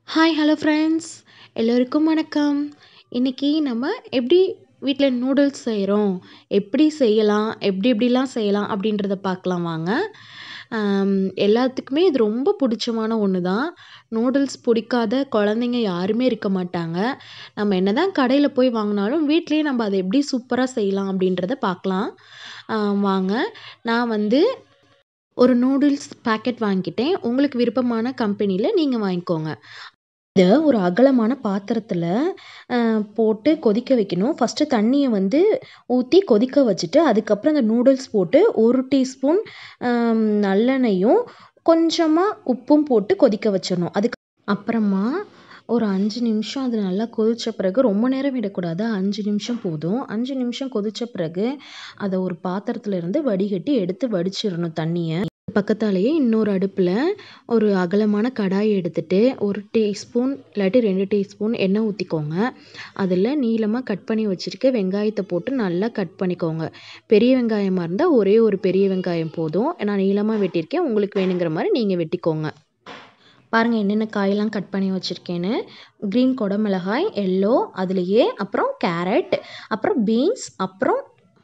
hi hello friends எல்லோருக்கும் வணக்கம் இன்றைக்கி நம்ம எப்படி வீட்டில் நூடுல்ஸ் செய்கிறோம் எப்படி செய்யலாம் எப்படி எப்படிலாம் செய்யலாம் அப்படின்றத பார்க்கலாம் வாங்க ஆம், எல்லாத்துக்குமே இது ரொம்ப பிடிச்சமான ஒன்று தான் நூடுல்ஸ் பிடிக்காத குழந்தைங்க யாருமே இருக்க மாட்டாங்க நம்ம என்ன தான் கடையில் போய் வாங்கினாலும் வீட்லேயே நம்ம அதை எப்படி சூப்பராக செய்யலாம் அப்படின்றத பார்க்கலாம் ஆம், வாங்க நான் வந்து ஒரு நூடுல்ஸ் பாக்கெட் வாங்கிட்டேன் உங்களுக்கு விருப்பமான கம்பெனியில் நீங்கள் வாங்கிக்கோங்க இதை ஒரு அகலமான பாத்திரத்தில் போட்டு கொதிக்க வைக்கணும் ஃபஸ்ட்டு தண்ணியை வந்து ஊற்றி கொதிக்க வச்சுட்டு அதுக்கப்புறம் அந்த நூடுல்ஸ் போட்டு ஒரு டீஸ்பூன் நல்லெண்ணெயும் கொஞ்சமாக உப்பும் போட்டு கொதிக்க வச்சிடணும் அதுக்கு அப்புறமா ஒரு அஞ்சு நிமிஷம் அது நல்லா கொதித்த பிறகு ரொம்ப நேரம் விடக்கூடாது அஞ்சு நிமிஷம் போதும் அஞ்சு நிமிஷம் கொதித்த பிறகு அதை ஒரு பாத்திரத்துல இருந்து வடிகட்டி எடுத்து வடிச்சிடணும் தண்ணியை பக்கத்தாலேயே இன்னொரு அடுப்பில் ஒரு அகலமான கடாய் எடுத்துட்டு ஒரு டீஸ்பூன் இல்லாட்டி ரெண்டு டீஸ்பூன் எண்ணெய் ஊற்றிக்கோங்க அதில் நீளமாக கட் பண்ணி வச்சுருக்க வெங்காயத்தை போட்டு நல்லா கட் பண்ணிக்கோங்க பெரிய வெங்காயமாக இருந்தால் ஒரே ஒரு பெரிய வெங்காயம் போதும் நான் நீளமாக வெட்டியிருக்கேன் உங்களுக்கு வேணுங்கிற மாதிரி நீங்கள் வெட்டிக்கோங்க பாருங்கள் என்னென்ன காயெல்லாம் கட் பண்ணி வச்சுருக்கேன்னு க்ரீன் குடமிளகாய் எல்லோ அதுலேயே அப்புறம் கேரட் அப்புறம் பீன்ஸ் அப்புறம்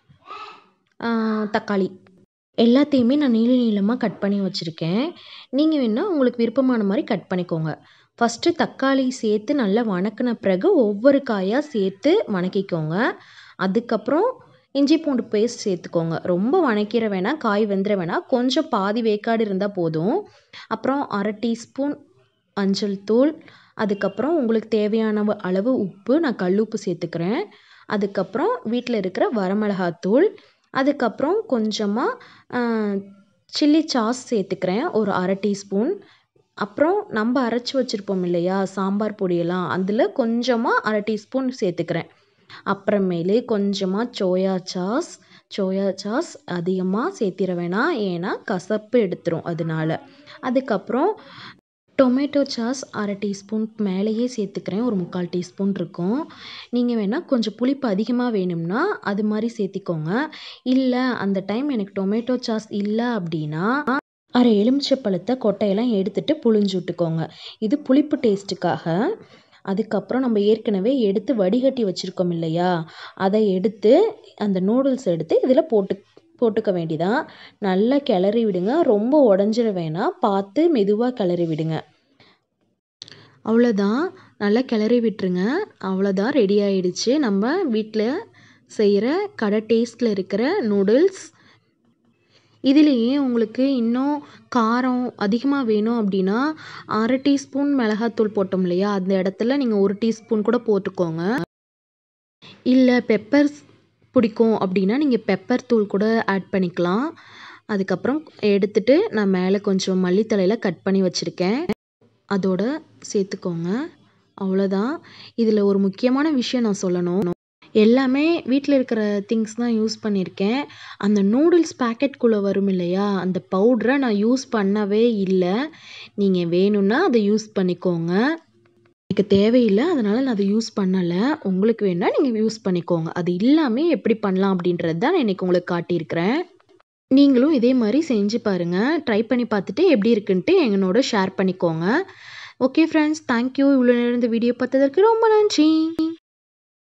ஆ, தக்காளி எல்லாத்தையுமே நான் நீள நீளமாக கட் பண்ணி வச்சுருக்கேன் நீங்கள் வேணால் உங்களுக்கு விருப்பமான மாதிரி கட் பண்ணிக்கோங்க ஃபஸ்ட்டு தக்காளி சேர்த்து நல்லா வணக்கின பிறகு ஒவ்வொரு காயாக சேர்த்து வணக்கிக்கோங்க அதுக்கப்புறம் இஞ்சி பூண்டு பேஸ்ட் சேர்த்துக்கோங்க ரொம்ப வணக்கிற வேணாம் காய் வெந்துட வேணாம் கொஞ்சம் பாதி வேக்காடு இருந்தால் போதும் அப்புறம் அரை டீஸ்பூன் மஞ்சள் தூள் அதுக்கப்புறம் உங்களுக்கு தேவையான வ- அளவு உப்பு நான் கல்லுப்பு சேர்த்துக்கிறேன் அதுக்கப்புறம் வீட்டில் இருக்கிற வரமிளகாத்தூள் அதுக்கப்புறம் கொஞ்சமாக சில்லி சாஸ் சேர்த்துக்கிறேன் ஒரு அரை டீஸ்பூன் அப்புறம் நம்ம அரைச்சி வச்சுருப்போம் இல்லையா சாம்பார் பொடியெல்லாம் அதில் கொஞ்சமாக அரை டீஸ்பூன் சேர்த்துக்கிறேன் அப்புறமேலு கொஞ்சமாக சோயா சாஸ் சோயா சாஸ் அதிகமாக சேர்த்திட வேணாம் ஏன்னா கசப்பு எடுத்துரும் அதனால அதுக்கப்புறம் டொமேட்டோ சாஸ் அரை டீஸ்பூன் மேலேயே சேர்த்துக்கிறேன் ஒரு முக்கால் டீஸ்பூன் இருக்கும் நீங்கள் வேணால் கொஞ்சம் புளிப்பு அதிகமாக வேணும்னா அது மாதிரி சேர்த்திக்கோங்க இல்லை அந்த டைம் எனக்கு டொமேட்டோ சாஸ் இல்லை அப்படின்னா அரை எலுமிச்சப்பழத்தை கொட்டையெல்லாம் எடுத்துட்டு புழிஞ்சு விட்டுக்கோங்க இது புளிப்பு டேஸ்ட்டுக்காக அதுக்கப்புறம் நம்ம ஏற்கனவே எடுத்து வடிகட்டி வச்சுருக்கோம் இல்லையா அதை எடுத்து அந்த நூடுல்ஸ் எடுத்து இதில் போட்டு போட்டுக்க வேண்டியதான் நல்லா கிளறி விடுங்க ரொம்ப உடஞ்சிட வேணாம் பார்த்து மெதுவாக கிளறி விடுங்க அவ்வளோதான் நல்லா கிளறி விட்டுருங்க அவ்வளோதான் ரெடி ஆயிடுச்சு நம்ம வீட்டில் செய்கிற கடை டேஸ்ட்டில் இருக்கிற நூடுல்ஸ் இதுலேயே உங்களுக்கு இன்னும் காரம் அதிகமாக வேணும் அப்படின்னா அரை டீஸ்பூன் மிளகாத்தூள் போட்டோம் இல்லையா அந்த இடத்துல நீங்கள் ஒரு டீஸ்பூன் கூட போட்டுக்கோங்க இல்லை பெப்பர் பிடிக்கும் அப்படின்னா நீங்கள் பெப்பர் தூள் கூட ஆட் பண்ணிக்கலாம் அதுக்கப்புறம் எடுத்துட்டு நான் மேலே கொஞ்சம் மல்லித்தலையில் கட் பண்ணி வச்சுருக்கேன் அதோட சேர்த்துக்கோங்க அவ்வளோதான் இதில் ஒரு முக்கியமான விஷயம் நான் சொல்லணும் எல்லாமே வீட்டில் இருக்கிற திங்ஸ் தான் யூஸ் பண்ணியிருக்கேன் அந்த நூடுல்ஸ் பேக்கெட்குள்ளே வரும் இல்லையா அந்த பவுடரை நான் யூஸ் பண்ணவே இல்லை நீங்கள் வேணும்னா அதை யூஸ் பண்ணிக்கோங்க எனக்கு தேவையில்லை அதனால் நான் அதை யூஸ் பண்ணலை உங்களுக்கு வேணால் நீங்கள் யூஸ் பண்ணிக்கோங்க அது இல்லாமல் எப்படி பண்ணலாம் அப்படின்றது தான் நான் இன்னைக்கு உங்களுக்கு காட்டியிருக்கிறேன் நீங்களும் இதே மாதிரி செஞ்சு பாருங்கள் ட்ரை பண்ணி பார்த்துட்டு எப்படி இருக்குன்ட்டு எங்களோட ஷேர் பண்ணிக்கோங்க ஓகே ஃப்ரெண்ட்ஸ் தேங்க்யூ இவ்வளோ நேரம் இந்த வீடியோ பார்த்ததற்கு ரொம்ப நன்றி